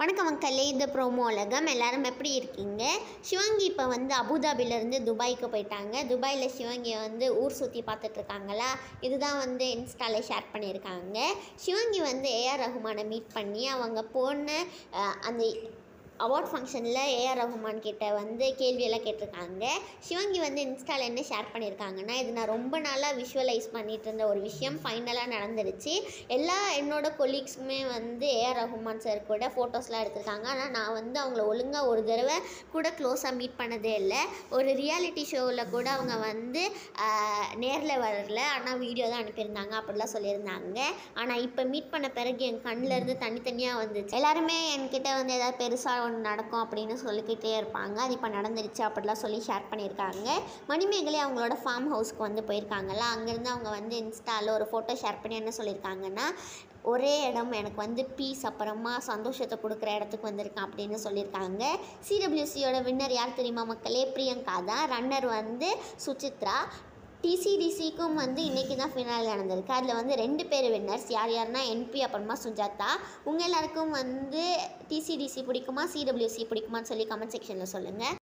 வணக்கம் மக்களே இந்த ப்ரோமோ உலகம் எல்லாரும் எப்படி இருக்கீங்க சிவங்கி இப்போ வந்து அபுதாபிலேருந்து துபாய்க்கு போயிட்டாங்க துபாயில் சிவங்கியை வந்து ஊர் சுற்றி பார்த்துட்டு இருக்காங்களா இதுதான் வந்து இன்ஸ்டாவில் ஷேர் பண்ணியிருக்காங்க சிவங்கி வந்து ஏஆர் ரஹ்மானை மீட் பண்ணி அவங்க போன அஹ், அந்த அவார்ட் ஃபங்க்ஷனில் ஏஆர் ரஹ்மான் கிட்ட வந்து கேள்வியெல்லாம் கேட்டிருக்காங்க சிவங்கி வந்து இன்ஸ்டாவில் என்ன ஷேர் பண்ணியிருக்காங்கன்னா இது நான் ரொம்ப நாளாக விஷுவலைஸ் பண்ணிட்டு இருந்த ஒரு விஷயம் ஃபைனலாக நடந்துருச்சு எல்லா என்னோட கொலீக்ஸுமே வந்து ஏஆர் ரஹ்மான் சார் கூட ஃபோட்டோஸ்லாம் எடுத்திருக்காங்க ஆனால் நான் வந்து அவங்கள ஒழுங்காக ஒரு தடவை கூட க்ளோஸாக மீட் பண்ணதே இல்லை ஒரு ரியாலிட்டி ஷோவில் கூட அவங்க வந்து நேரில் வரல ஆனால் வீடியோ தான் அனுப்பியிருந்தாங்க அப்படிலாம் சொல்லியிருந்தாங்க ஆனால் இப்போ மீட் பண்ண பிறகு என் கண்ணில் இருந்து தனித்தனியாக வந்துச்சு எல்லாருமே என்கிட்ட வந்து ஏதாவது பெருசாக ஒன்று நடக்கும் அப்படின்னு சொல்லிக்கிட்டே இருப்பாங்க அது இப்போ நடந்துருச்சு அப்படிலாம் சொல்லி ஷேர் பண்ணியிருக்காங்க மணிமேகலை அவங்களோட ஃபார்ம் ஹவுஸ்க்கு வந்து போயிருக்காங்கல்ல அங்கேருந்து அவங்க வந்து இன்ஸ்டாவில் ஒரு ஃபோட்டோ ஷேர் பண்ணி என்ன சொல்லியிருக்காங்கன்னா ஒரே இடம் எனக்கு வந்து பீஸ் அப்புறமா சந்தோஷத்தை கொடுக்குற இடத்துக்கு வந்திருக்கேன் அப்படின்னு சொல்லியிருக்காங்க சிடபிள்யூசியோட வின்னர் யார் தெரியுமா மக்களே பிரியங்கா தான் ரன்னர் வந்து சுசித்ரா டிசிடிசிக்கும் வந்து இன்றைக்கி தான் ஃபினால் நடந்திருக்கு அதில் வந்து ரெண்டு பேர் வின்னர்ஸ் யார் யாருன்னா என்பி அப்புறமா சுஜாதா உங்கள் எல்லாருக்கும் வந்து டிசிடிசி பிடிக்குமா சிடபிள்யூசி பிடிக்குமான்னு சொல்லி கமெண்ட் செக்ஷனில் சொல்லுங்கள்